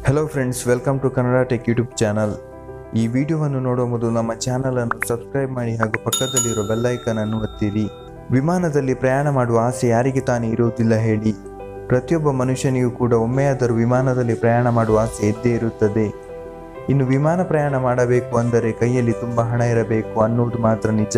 hello friends welcome to Kannada tech YouTube channel ಈ ವಿಡಿಯೋವನ್ನು ನೋಡುವ ಮೊದಲು ನಮ್ಮ ಚಾನಲ್ ಅನ್ನು ಸಬ್ಸ್ಕ್ರೈಬ್ ಮಾಡಿ ಹಾಗೂ ಪಕ್ಕದಲ್ಲಿರೋ ಬೆಲ್ಲೈಕನ್ ಅನ್ನು ಒತ್ತಿರಿ ವಿಮಾನದಲ್ಲಿ ಪ್ರಯಾಣ ಮಾಡುವ ಆಸೆ ಯಾರಿಗೆ ತಾನೇ ಇರುವುದಿಲ್ಲ ಹೇಳಿ ಪ್ರತಿಯೊಬ್ಬ ಮನುಷ್ಯನಿಗೂ ಕೂಡ ಒಮ್ಮೆಯಾದರೂ ವಿಮಾನದಲ್ಲಿ ಪ್ರಯಾಣ ಮಾಡುವ ಆಸೆ ಇದ್ದೇ ಇರುತ್ತದೆ ಇನ್ನು ವಿಮಾನ ಪ್ರಯಾಣ ಮಾಡಬೇಕು ಅಂದರೆ ಕೈಯಲ್ಲಿ ತುಂಬ ಹಣ ಇರಬೇಕು ಅನ್ನುವುದು ಮಾತ್ರ ನಿಜ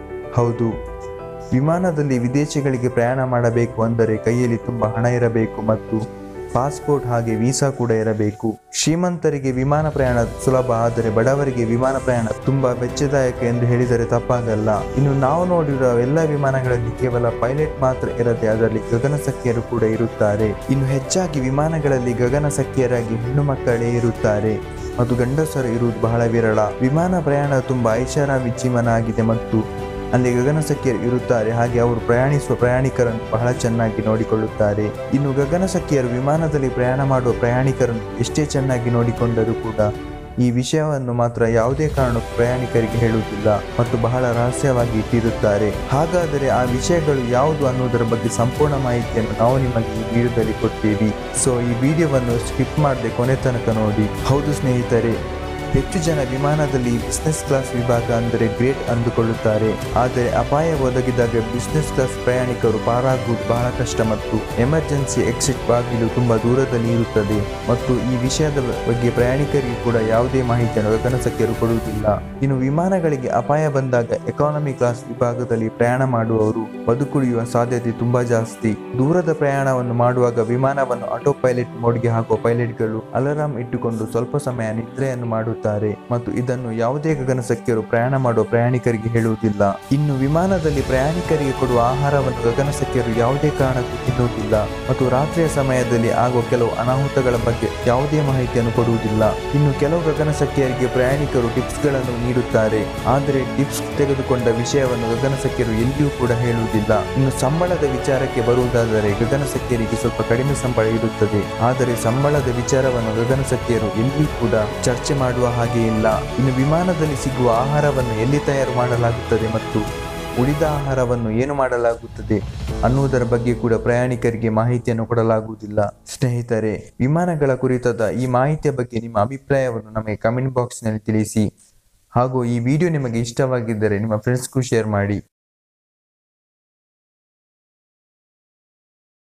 ಹೌದು ವಿಮಾನದಲ್ಲಿ ವಿದೇಶಗಳಿಗೆ ಪ್ರಯಾಣ ಮಾಡಬೇಕು ಅಂದರೆ ಕೈಯಲ್ಲಿ ತುಂಬ ಹಣ ಇರಬೇಕು ಮತ್ತು ಪಾಸ್ಪೋರ್ಟ್ ಹಾಗೆ ವೀಸಾ ಕೂಡ ಇರಬೇಕು ಶ್ರೀಮಂತರಿಗೆ ವಿಮಾನ ಪ್ರಯಾಣ ಸುಲಭ ಆದರೆ ಬಡವರಿಗೆ ವಿಮಾನ ಪ್ರಯಾಣ ತುಂಬಾ ವೆಚ್ಚದಾಯಕ ಎಂದು ಹೇಳಿದರೆ ತಪ್ಪಾಗಲ್ಲ ಇನ್ನು ನಾವು ನೋಡಿರುವ ಎಲ್ಲ ವಿಮಾನಗಳಲ್ಲಿ ಕೇವಲ ಪೈಲಟ್ ಮಾತ್ರ ಇರದೆ ಅದರಲ್ಲಿ ಗಗನಸಖಿಯರು ಕೂಡ ಇರುತ್ತಾರೆ ಇನ್ನು ಹೆಚ್ಚಾಗಿ ವಿಮಾನಗಳಲ್ಲಿ ಗಗನಸಖಿಯರಾಗಿ ಹೆಣ್ಣು ಮಕ್ಕಳೇ ಇರುತ್ತಾರೆ ಮತ್ತು ಗಂಡಸರು ಇರುವುದು ಬಹಳ ವಿರಳ ವಿಮಾನ ಪ್ರಯಾಣ ತುಂಬಾ ಐಷಾರಾಮಿ ಜೀವನ ಆಗಿದೆ ಮತ್ತು ಅಲ್ಲಿ ಗಗನಸಖಿಯರು ಇರುತ್ತಾರೆ ಹಾಗೆ ಅವರು ಪ್ರಯಾಣಿಸುವ ಪ್ರಯಾಣಿಕರನ್ನು ಬಹಳ ಚೆನ್ನಾಗಿ ನೋಡಿಕೊಳ್ಳುತ್ತಾರೆ ಇನ್ನು ಗಗನಸಖಿಯರು ವಿಮಾನದಲ್ಲಿ ಪ್ರಯಾಣ ಮಾಡುವ ಪ್ರಯಾಣಿಕರನ್ನು ಎಷ್ಟೇ ಚೆನ್ನಾಗಿ ನೋಡಿಕೊಂಡರೂ ಕೂಡ ಈ ವಿಷಯವನ್ನು ಮಾತ್ರ ಯಾವುದೇ ಕಾರಣಕ್ಕೂ ಪ್ರಯಾಣಿಕರಿಗೆ ಹೇಳುವುದಿಲ್ಲ ಮತ್ತು ಬಹಳ ರಹಸ್ಯವಾಗಿ ಇಟ್ಟಿರುತ್ತಾರೆ ಹಾಗಾದರೆ ಆ ವಿಷಯಗಳು ಯಾವುದು ಅನ್ನೋದರ ಬಗ್ಗೆ ಸಂಪೂರ್ಣ ಮಾಹಿತಿಯನ್ನು ನಾವು ನಿಮಗೆ ಈ ವಿಡಿಯೋದಲ್ಲಿ ಕೊಡ್ತೀವಿ ಸೊ ಈ ವಿಡಿಯೋವನ್ನು ಸ್ಕಿಪ್ ಮಾಡದೆ ಕೊನೆ ತನಕ ನೋಡಿ ಹೌದು ಸ್ನೇಹಿತರೆ ಹೆಚ್ಚು ಜನ ವಿಮಾನದಲ್ಲಿ ಬಿಸ್ನೆಸ್ ಕ್ಲಾಸ್ ವಿಭಾಗ ಅಂದರೆ ಗ್ರೇಟ್ ಅಂದುಕೊಳ್ಳುತ್ತಾರೆ ಆದರೆ ಅಪಾಯ ಒದಗಿದಾಗ ಬಿಸ್ನೆಸ್ ಕ್ಲಾಸ್ ಪ್ರಯಾಣಿಕರು ಪಾರಾಗುವುದು ಬಹಳ ಕಷ್ಟ ಮತ್ತು ಎಮರ್ಜೆನ್ಸಿ ಎಕ್ಸಿಟ್ ಬಾಗಿಲು ತುಂಬಾ ದೂರದಲ್ಲಿ ಇರುತ್ತದೆ ಮತ್ತು ಈ ವಿಷಯದ ಬಗ್ಗೆ ಪ್ರಯಾಣಿಕರಿಗೆ ಕೂಡ ಯಾವುದೇ ಮಾಹಿತಿಯನ್ನು ಗಗನಸಖ್ಯರು ಕೊಡುವುದಿಲ್ಲ ಇನ್ನು ವಿಮಾನಗಳಿಗೆ ಅಪಾಯ ಬಂದಾಗ ಎಕಾನಮಿ ಕ್ಲಾಸ್ ವಿಭಾಗದಲ್ಲಿ ಪ್ರಯಾಣ ಮಾಡುವವರು ಬದುಕುಳಿಯುವ ಸಾಧ್ಯತೆ ತುಂಬಾ ಜಾಸ್ತಿ ದೂರದ ಪ್ರಯಾಣವನ್ನು ಮಾಡುವಾಗ ವಿಮಾನವನ್ನು ಆಟೋ ಪೈಲಟ್ ಮೋಡ್ಗೆ ಹಾಕುವ ಪೈಲಟ್ಗಳು ಅಲಾರಾಂ ಇಟ್ಟುಕೊಂಡು ಸ್ವಲ್ಪ ಸಮಯ ನಿದ್ರೆಯನ್ನು ಮಾಡುತ್ತಾರೆ ಮತ್ತು ಇದನ್ನು ಯಾವುದೇ ಗಗನಸಖ್ಯರು ಪ್ರಯಾಣ ಮಾಡುವ ಪ್ರಯಾಣಿಕರಿಗೆ ಹೇಳುವುದಿಲ್ಲ ಇನ್ನು ವಿಮಾನದಲ್ಲಿ ಪ್ರಯಾಣಿಕರಿಗೆ ಕೊಡುವ ಆಹಾರವನ್ನು ಗಗನಸಖ್ಯರು ಯಾವುದೇ ಕಾರಣಕ್ಕೂ ತಿನ್ನುವುದಿಲ್ಲ ಮತ್ತು ರಾತ್ರಿಯ ಸಮಯದಲ್ಲಿ ಆಗುವ ಕೆಲವು ಅನಾಹುತಗಳ ಬಗ್ಗೆ ಯಾವುದೇ ಮಾಹಿತಿಯನ್ನು ಕೊಡುವುದಿಲ್ಲ ಇನ್ನು ಕೆಲವು ಗಗನಸಖ್ಯರಿಗೆ ಪ್ರಯಾಣಿಕರು ಟಿಪ್ಸ್ಗಳನ್ನು ನೀಡುತ್ತಾರೆ ಆದರೆ ಟಿಪ್ಸ್ ತೆಗೆದುಕೊಂಡ ವಿಷಯವನ್ನು ಗಗನಸಖ್ಯರು ಎಲ್ಲಿಯೂ ಕೂಡ ಹೇಳುವುದಿಲ್ಲ ಇನ್ನು ಸಂಬಳದ ವಿಚಾರಕ್ಕೆ ಬರುವುದಾದರೆ ಗಗನಸಖ್ಯರಿಗೆ ಸ್ವಲ್ಪ ಕಡಿಮೆ ಸಂಬಳ ಇರುತ್ತದೆ ಆದರೆ ಸಂಬಳದ ವಿಚಾರವನ್ನು ಗಗನಸಖ್ಯರು ಎಲ್ಲಿಯೂ ಕೂಡ ಚರ್ಚೆ ಮಾಡುವ ಹಾಗೆ ಇಲ್ಲ ಇನ್ನು ವಿಮಾನದಲ್ಲಿ ಸಿಗುವ ಆಹಾರವನ್ನು ಎಲ್ಲಿ ತಯಾರು ಮಾಡಲಾಗುತ್ತದೆ ಮತ್ತು ಉಳಿದ ಆಹಾರವನ್ನು ಏನು ಮಾಡಲಾಗುತ್ತದೆ ಅನ್ನುವುದರ ಬಗ್ಗೆ ಕೂಡ ಪ್ರಯಾಣಿಕರಿಗೆ ಮಾಹಿತಿಯನ್ನು ಕೊಡಲಾಗುವುದಿಲ್ಲ ಸ್ನೇಹಿತರೆ ವಿಮಾನಗಳ ಕುರಿತಾದ ಈ ಮಾಹಿತಿಯ ಬಗ್ಗೆ ನಿಮ್ಮ ಅಭಿಪ್ರಾಯವನ್ನು ನಮಗೆ ಕಮೆಂಟ್ ಬಾಕ್ಸ್ನಲ್ಲಿ ತಿಳಿಸಿ ಹಾಗೂ ಈ ವಿಡಿಯೋ ನಿಮಗೆ ಇಷ್ಟವಾಗಿದ್ದರೆ ನಿಮ್ಮ ಫ್ರೆಂಡ್ಸ್ಗೂ ಶೇರ್ ಮಾಡಿ